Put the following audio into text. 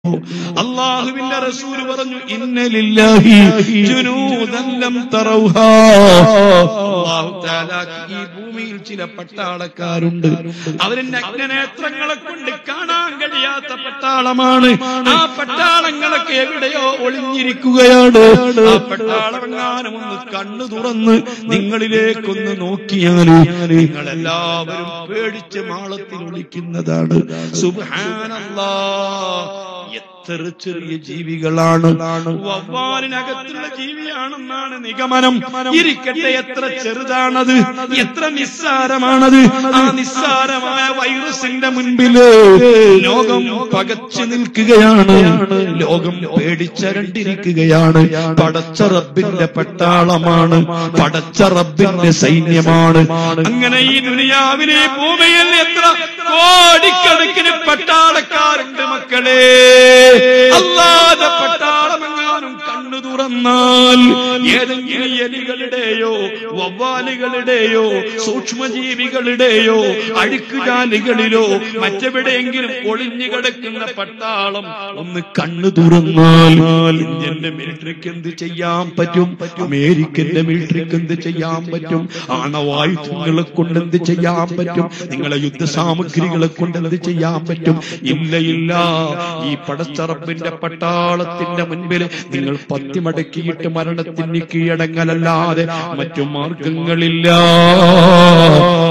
അള്ളാഹുവിന്റെ റസൂല് പറഞ്ഞു ഇന്നലില്ലാഹി ജുനൂദൻ ലം തറൗഹാ അല്ലാഹു തആലാക്ക് ഈ ഭൂമിയിൽ ചില പട്ടാളക്കാരുണ്ട് അവര് നഗ്നനേത്രങ്ങളെ കൊണ്ട് കാണാൻ കഴിയാത്ത പട്ടാളമാണ് ആ പട്ടാളങ്ങളൊക്കെ എവിടെയോ ഒളിഞ്ഞിരിക്കുകയാണ് ആ പട്ടാളമെങ്ങാനും ഒന്ന് കണ്ണു തുറന്ന് നിങ്ങളിലേക്കൊന്ന് നോക്കിയാൽ നിങ്ങളെല്ലാവരും പേടിച്ച് മാളത്തിൽ ഒളിക്കുന്നതാണ് സുബ്ഹാനല്ലാ എത്ര ചെറിയ ജീവികളാണ് വവ്വാലിനകത്തുള്ള ജീവിയാണെന്നാണ് നിഗമനം ഇരിക്കട്ടെ എത്ര ചെറുതാണത് എത്ര നിസ്സാരമാണത് ആ നിസ്സാരമായ വൈറസിന്റെ മുൻപില് ലോകം പകച്ചു നിൽക്കുകയാണ് ലോകം പേടിച്ചരണ്ടിരിക്കുകയാണ് പടച്ച റബ്ബിന്റെ പട്ടാളമാണ് പടച്ച റബ്ബിന്റെ സൈന്യമാണ് അങ്ങനെ ഈ ദുനിയാവിലെ ഭൂമിയിൽ എത്ര കോടിക്കണക്കിന് പട്ടാളക്കാരുണ്ട് മക്കളെ അല്ലാതെ പട്ടാളമെങ്ങാനും കണ്ണു തുറന്നാൽ ഏതെങ്കിലും എലികളുടെയോ വവ്വാലുകളുടെയോ സൂക്ഷ്മജീവികളുടെയോ അഴുക്കുജാലികളിലോ മറ്റെവിടെയെങ്കിലും ഒളിഞ്ഞു കിടക്കുന്ന പട്ടാളം ഒന്ന് കണ്ണു തുറന്നാൽ ഇന്ത്യന്റെ മിലിറ്ററിക്ക് എന്ത് ചെയ്യാൻ പറ്റും അമേരിക്കന്റെ മിലിറ്ററിക്ക് എന്ത് ചെയ്യാൻ പറ്റും ആണവായുധങ്ങളെ കൊണ്ട് എന്ത് ചെയ്യാൻ പറ്റും നിങ്ങളെ യുദ്ധസാമഗ്രികളെ കൊണ്ട് എന്ത് ചെയ്യാൻ പറ്റും ഇല്ല ഇല്ല ഈ പടച്ചറപ്പിന്റെ പട്ടാളത്തിന്റെ മുൻപിൽ നിങ്ങൾ പത്തിമടക്കിയിട്ട് മരണത്തിന് കീഴടങ്ങലല്ലാതെ മറ്റു മാർഗങ്ങളില്ല